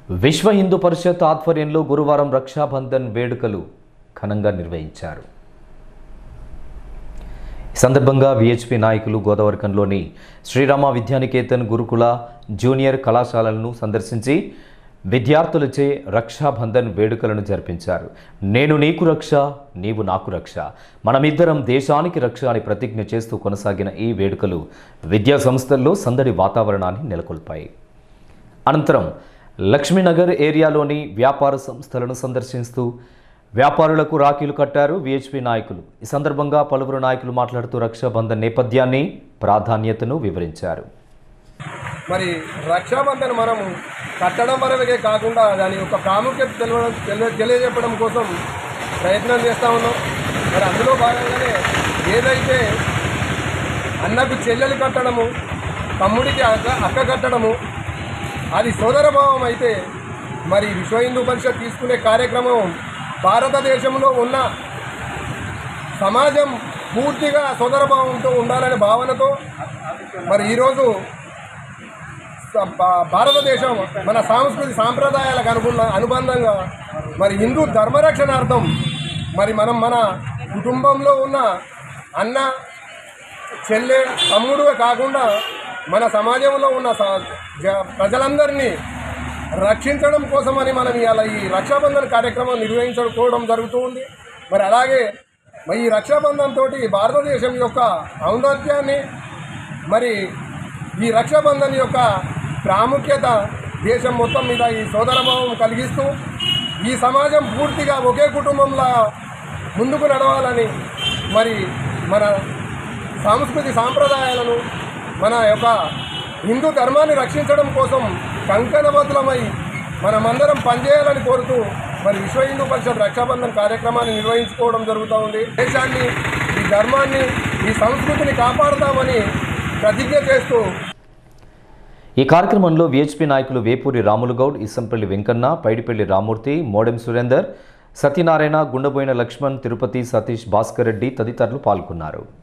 విశ్వ హిందూ పరిషత్ ఆధ్వర్యంలో గురువారం రక్షాబంధన్ వేడుకలు ఘనంగా నిర్వహించారు ఈ సందర్భంగా విహెచ్పి నాయకులు గోదావరికంలోని శ్రీరామ విద్యానికేతన్ గురుకుల జూనియర్ కళాశాలలను సందర్శించి విద్యార్థులచే రక్షాబంధన్ వేడుకలను జరిపించారు నేను నీకు రక్ష నీవు నాకు రక్ష మనమిద్దరం దేశానికి రక్ష అని ప్రతిజ్ఞ చేస్తూ కొనసాగిన ఈ వేడుకలు విద్యా సంస్థల్లో సందడి వాతావరణాన్ని నెలకొల్పాయి అనంతరం లక్ష్మీనగర్ ఏరియాలోని వ్యాపార సంస్థలను సందర్శిస్తూ వ్యాపారులకు రాఖీలు కట్టారు విహెచ్పి నాయకులు ఈ సందర్భంగా పలువురు నాయకులు మాట్లాడుతూ రక్షాబంధన్ నేపథ్యాన్ని ప్రాధాన్యతను వివరించారు మరి రక్షాబంధన్ మనము కట్టడం వరకే కాకుండా దాని యొక్క ప్రాముఖ్యత తెలియడం తెలియ తెలియజెప్పడం కోసం ప్రయత్నం చేస్తూ ఉన్నాం మరి అందులో భాగంగానే ఏదైతే అన్నకు చెల్లెలు కట్టడము తమ్ముడికి అక్క అక్క కట్టడము అది సోదరభావం అయితే మరి విశ్వ హిందూ పరిషత్ తీసుకునే కార్యక్రమం భారతదేశంలో ఉన్న సమాజం పూర్తిగా సోదరభావంతో ఉండాలనే భావనతో మరి ఈరోజు స- భా- భారతదేశం మన సాంస్కృతి సాంప్రదాయాలకు అనుకున్న అనుబంధంగా మరి హిందూ ధర్మరక్షణార్థం మరి మనం మన కుటుంబంలో ఉన్న అన్న చెల్లె తమ్ముడు కాకుండా మన సమాజంలో ఉన్న స- జ- ప్రజలందరినీ రక్షించడం కోసమని మనం ఇవాళ ఈ రక్షాబంధన్ కార్యక్రమం నిర్వహించుకోవడం జరుగుతూ ఉంది మరి అలాగే మరి ఈ రక్షాబంధన్ తోటి భారతదేశం యొక్క ఔన్నత్యాన్ని మరి ఈ రక్షాబంధన్ యొక్క ప్రాముఖ్యత దేశం మొత్తం మీద ఈ సోదరభావం కలిగిస్తూ ఈ సమాజం పూర్తిగా ఒకే కుటుంబంలా ముందుకు నడవాలని మరి మన సాంస్కృతి సాంప్రదాయాలను మన యొక్క హిందూ ధర్మాన్ని రక్షించడం కోసం కంకణబద్ధులమై మనమందరం పనిచేయాలని కోరుతూ మరి విశ్వ హిందూ పరిషత్ రక్షాబంధన్ కార్యక్రమాన్ని నిర్వహించుకోవడం జరుగుతూ ఉంది దేశాన్ని ఈ ధర్మాన్ని ఈ సంస్కృతిని కాపాడుతామని ప్రతిజ్ఞ చేస్తూ ఈ కార్యక్రమంలో విహెచ్పి నాయకులు వేపూరి రాములుగౌడ్ ఇసంపల్లి వెంకన్న పైడిపల్లి రామూర్తి మోడెం సురేందర్ సత్యనారాయణ గుండబోయిన లక్ష్మణ్ తిరుపతి సతీష్ భాస్కర్ రెడ్డి తదితరులు పాల్గొన్నారు